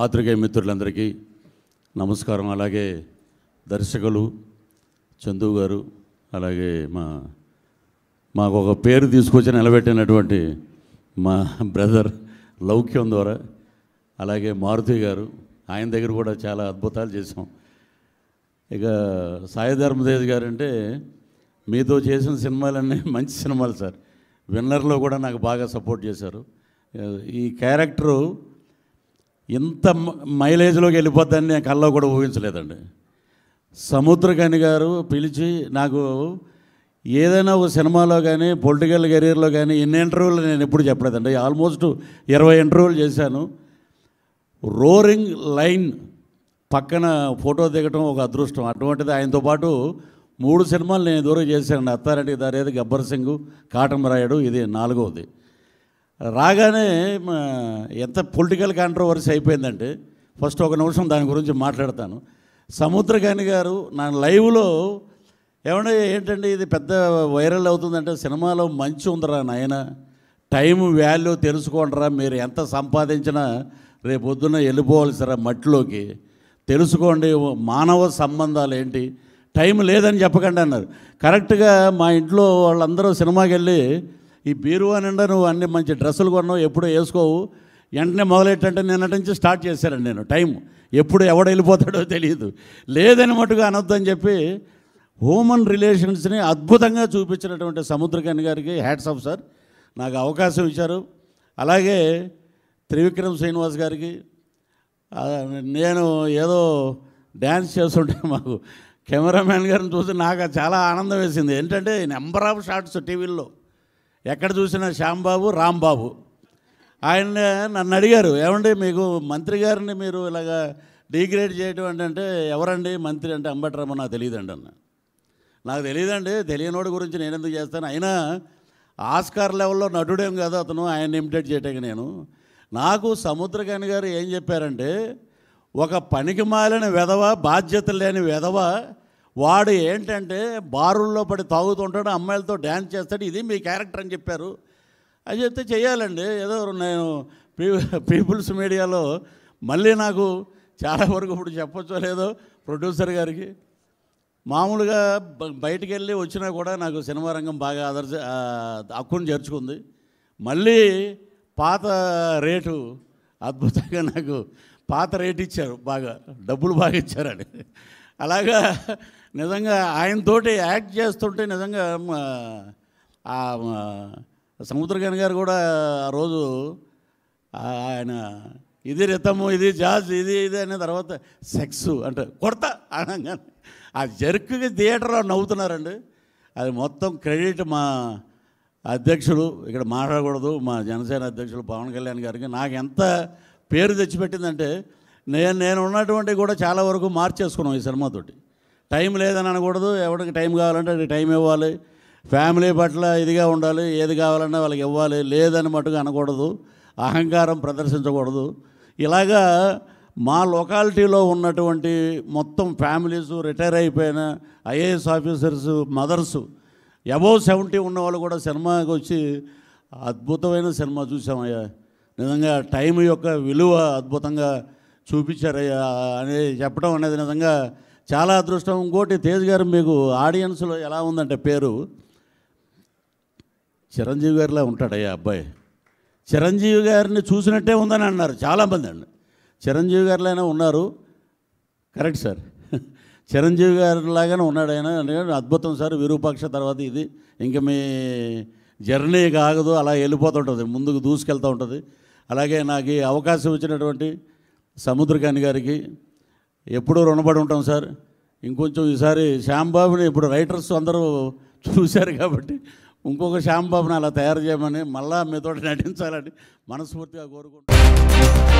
పాత్రికేయ మిత్రులందరికీ నమస్కారం అలాగే దర్శకులు చందు గారు అలాగే మా మాకు ఒక పేరు తీసుకొచ్చి నిలబెట్టినటువంటి మా బ్రదర్ లౌక్యం ద్వారా అలాగే మారుతి గారు ఆయన దగ్గర కూడా చాలా అద్భుతాలు చేసాం ఇక సాయి ధర్మతేజ్ గారు అంటే మీతో చేసిన సినిమాలన్నీ మంచి సినిమాలు సార్ విన్నర్లో కూడా నాకు బాగా సపోర్ట్ చేశారు ఈ క్యారెక్టరు ఇంత మ- మైలేజ్లోకి వెళ్ళిపోద్దని నేను కల్లో కూడా ఊహించలేదండి సముద్రకని గారు పిలిచి నాకు ఏదైనా ఒక సినిమాలో కానీ పొలిటికల్ కెరీర్లో కానీ ఎన్ని ఇంటర్వ్యూలు నేను ఎప్పుడు చెప్పలేదండి ఆల్మోస్ట్ ఇరవై ఇంటర్వ్యూలు చేశాను రోరింగ్ లైన్ పక్కన ఫోటో దిగటం ఒక అదృష్టం అటువంటిది ఆయనతో పాటు మూడు సినిమాలు నేను దూరం చేశానండి అత్తారెడ్డి దారేది గబ్బర్ సింగ్ కాటమరాయుడు ఇది నాలుగవది రాగానే మా ఎంత పొలిటికల్ కాంట్రవర్సీ అయిపోయిందంటే ఫస్ట్ ఒక నిమిషం దాని గురించి మాట్లాడతాను సముద్రకాని గారు నా లైవ్లో ఏమన్నా ఏంటండి ఇది పెద్ద వైరల్ అవుతుందంటే సినిమాలో మంచి ఉందిరా నాయన టైం వాల్యూ తెలుసుకోండిరా మీరు ఎంత సంపాదించినా రేపు పొద్దున్న వెళ్ళిపోవాల్సిరా మట్టిలోకి తెలుసుకోండి మానవ సంబంధాలు ఏంటి టైం లేదని చెప్పకండి అన్నారు కరెక్ట్గా మా ఇంట్లో వాళ్ళందరూ సినిమాకి వెళ్ళి ఈ బీరువా నిండా నువ్వు అన్ని మంచి డ్రెస్సులు కొన్నావు ఎప్పుడూ వేసుకోవు వెంటనే మొదలెట్టంటే నిన్నటి నుంచి స్టార్ట్ చేశానండి నేను టైం ఎప్పుడు ఎవడు వెళ్ళిపోతాడో తెలియదు లేదని మటుగా అనొద్దని చెప్పి హ్యూమన్ రిలేషన్స్ని అద్భుతంగా చూపించినటువంటి సముద్రకని గారికి హ్యాట్స్ ఆఫ్ సార్ నాకు అవకాశం ఇచ్చారు అలాగే త్రివిక్రమ్ శ్రీనివాస్ గారికి ఆ, నేను ఏదో డ్యాన్స్ చేస్తుంటే మాకు కెమెరామ్యాన్ గారిని చూసి నాకు చాలా ఆనందం వేసింది ఏంటంటే నెంబర్ ఆఫ్ షార్ట్స్ టీవీల్లో ఎక్కడ చూసినా శ్యాంబాబు రాంబాబు ఆయన నన్ను అడిగారు ఏమండి మీకు మంత్రి గారిని మీరు ఇలాగా డిగ్రేడ్ చేయడం అంటే ఎవరండి మంత్రి అంటే అంబటరమ్మ నాకు తెలియదండి అన్న నాకు తెలియదండి తెలియనోడి గురించి నేను ఎందుకు చేస్తాను అయినా ఆస్కార్ లెవెల్లో నటుడేం కాదు అతను ఆయన ఇమిటేట్ చేయటానికి నేను నాకు సముద్రకాని గారు ఏం చెప్పారంటే ఒక పనికి మాలిన వెధవ బాధ్యత లేని వెధవ వాడు ఏంటంటే బారుల్లో పడి తాగుతుంటాడు అమ్మాయిలతో డ్యాన్స్ చేస్తాడు ఇది మీ క్యారెక్టర్ అని చెప్పారు అది చెప్తే చేయాలండి ఏదో నేను పీ పీపుల్స్ మీడియాలో మళ్ళీ నాకు చాలా వరకు ఇప్పుడు చెప్పొచ్చో లేదో ప్రొడ్యూసర్ గారికి మామూలుగా బ- బయటికి వెళ్ళి వచ్చినా కూడా నాకు సినిమా రంగం బాగా ఆదర్శ ఆ, హక్కును చేర్చుకుంది మళ్ళీ పాత రేటు అద్భుతంగా నాకు పాత రేట్ ఇచ్చారు బాగా డబ్బులు బాగా ఇచ్చారండి అలాగా నిజంగా ఆయనతోటి యాక్ట్ చేస్తుంటే నిజంగా మ, ఆ మ, సముద్రగని గారు కూడా ఆ రోజు ఆ- ఆయన ఇది రితము ఇది జాజ్ ఇది ఇది అనే తర్వాత సెక్స్ అంటే కొడతా అనగానే ఆ జర్క్కి థియేటర్లో నవ్వుతున్నారండి అది మొత్తం క్రెడిట్ మా అధ్యక్షుడు ఇక్కడ మాట్లాడకూడదు మా జనసేన అధ్యక్షుడు పవన్ కళ్యాణ్ గారికి నాకు ఎంత పేరు తెచ్చిపెట్టిందంటే నేను నేను ఉన్నటువంటి కూడా చాలా వరకు మార్చేసుకున్నాం ఈ సినిమాతోటి టైం లేదని అనకూడదు ఎవరికి టైం కావాలంటే అది టైం ఇవ్వాలి ఫ్యామిలీ పట్ల ఇదిగా ఉండాలి ఏది కావాలన్నా వాళ్ళకి ఇవ్వాలి లేదని మటుగా అనకూడదు అహంకారం ప్రదర్శించకూడదు ఇలాగా మా లొకాలిటీలో ఉన్నటువంటి మొత్తం ఫ్యామిలీస్ రిటైర్ అయిపోయిన IAS officers mothers above seventy ఉన్న వాళ్ళు కూడా సినిమాకి వచ్చి అద్భుతమైన సినిమా చూసామయ్యా నిజంగా టైం యొక్క విలువ అద్భుతంగా చూపించారయ్యా అని చెప్పడం అనేది నిజంగా చాలా అదృష్టం ఇంకోటి తేజ్ గారు మీకు ఆడియన్స్లో ఎలా ఉందంటే పేరు చిరంజీవి గారిలా ఉంటాడయ్యా అబ్బాయి చిరంజీవి గారిని చూసినట్టే ఉందని అన్నారు చాలామంది అండి చిరంజీవి గారిలానే ఉన్నారు కరెక్ట్ సార్ చిరంజీవి గారిలాగానే ఉన్నాడు ఆయన ఎందుకంటే అద్భుతం సార్ విరూపాక్ష తర్వాత ఇది ఇంకా మీ జర్నీ కాగదు అలా వెళ్ళిపోతుంటుంది ముందుకు దూసుకెళ్తూ ఉంటుంది అలాగే నాకు ఈ అవకాశం ఇచ్చినటువంటి సముద్రకాని గారికి ఎప్పుడూ రుణపడి ఉంటాం సార్ ఇంకొంచెం ఈసారి శ్యాంబాబుని ఇప్పుడు రైటర్స్ అందరూ చూశారు కాబట్టి ఇంకొక శ్యాంబాబుని అలా తయారు చేయమని మళ్ళా మీతో నటించాలని మనస్ఫూర్తిగా కోరుకుంటున్నాను